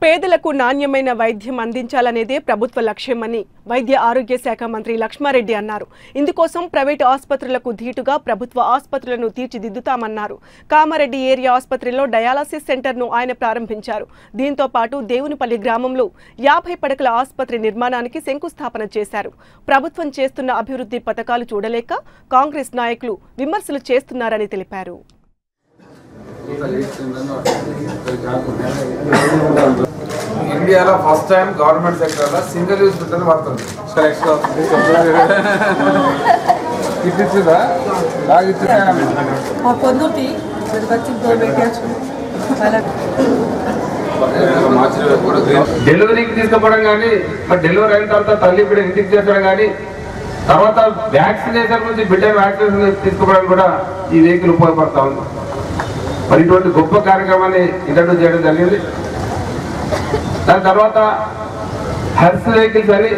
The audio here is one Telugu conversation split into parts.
పేదలకు నాణ్యమైన వైద్యం అందించాలనేదే ప్రభుత్వ లక్ష్యమని వైద్య ఆరోగ్య శాఖ మంత్రి లక్ష్మారెడ్డి అన్నారు ఇందుకోసం ప్రైవేటు ఆసుపత్రులకు ధీటుగా ప్రభుత్వ ఆసుపత్రులను తీర్చిదిద్దుతామన్నారు కామారెడ్డి ఏరియా ఆసుపత్రిలో డయాలసిస్ సెంటర్ను ఆయన ప్రారంభించారు దీంతో పాటు దేవునిపల్లి గ్రామంలో యాభై పడకల ఆసుపత్రి నిర్మాణానికి శంకుస్థాపన చేశారు ప్రభుత్వం చేస్తున్న అభివృద్ధి పథకాలు చూడలేక కాంగ్రెస్ నాయకులు విమర్శలు చేస్తున్నారని తెలిపారు ఇండియాలో ఫస్ట్ టైం గవర్నమెంట్ సెక్టర్ లో సింగిల్ యూజ్ ఫిల్టర్ పడుతుంది ఇట్టిందా బాగా ఇచ్చిందా మా పొందుటి మీరు వచ్చి పెట్టచ్చు డెలివరీకి తీసుకుపోవడం కానీ మరి డెలివరీ అయిన తర్వాత తల్లి బిడ్డ ఇంటికి చేర్చడం కానీ తర్వాత వ్యాక్సినేషన్ నుంచి బిడ్డ వ్యాక్సినేషన్ తీసుకోవడానికి కూడా ఈ వెహికల్ ఉపయోగపడతా ఉంది మరి ఇటువంటి గొప్ప కార్యక్రమాన్ని ఇంట్రడ్యూస్ చేయడం జరిగింది దాని తర్వాత హెల్త్ వెహికల్స్ అని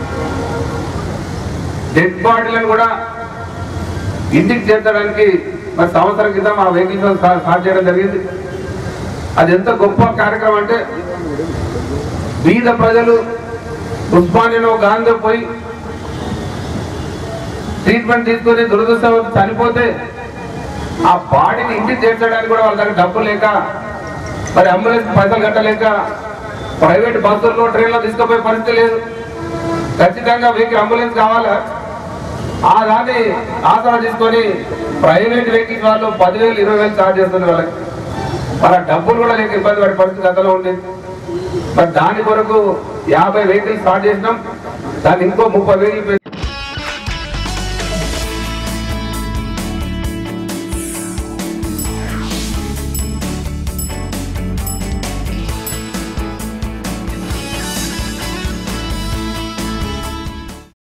డెడ్ బాడీలను కూడా ఇంటికి చేర్చడానికి మరి సంవత్సరం క్రితం ఆ వెహికల్స్ స్టార్ట్ చేయడం జరిగింది అది ఎంత గొప్ప కార్యక్రమం అంటే బీద ప్రజలు ఉస్మానియాలో గాంధీ పోయి ట్రీట్మెంట్ తీసుకొని దురదృష్టం చనిపోతే ఆ బాడీని ఇంటికి చేర్చడానికి కూడా వాళ్ళ దగ్గర డబ్బు లేక మరి అంబులెన్స్ పైసలు కట్టలేక ప్రైవేట్ బస్సుల్లో ట్రైన్లో తీసుకుపోయే పరిస్థితి లేదు ఖచ్చితంగా వెహికల్ అంబులెన్స్ కావాలా ఆ దాన్ని ఆసరా తీసుకొని ప్రైవేట్ వెహికల్స్ వాళ్ళు పదివేలు ఇరవై వేలు చార్జ్ చేస్తుంది వాళ్ళకి మరి ఆ డబ్బులు కూడా లేక ఇబ్బంది పడే పరిస్థితి గతంలో ఉండేది మరి దాని కొరకు యాభై వెహికల్ స్టార్ట్ చేసినాం దాన్ని ఇంకో ముప్పై వెహికల్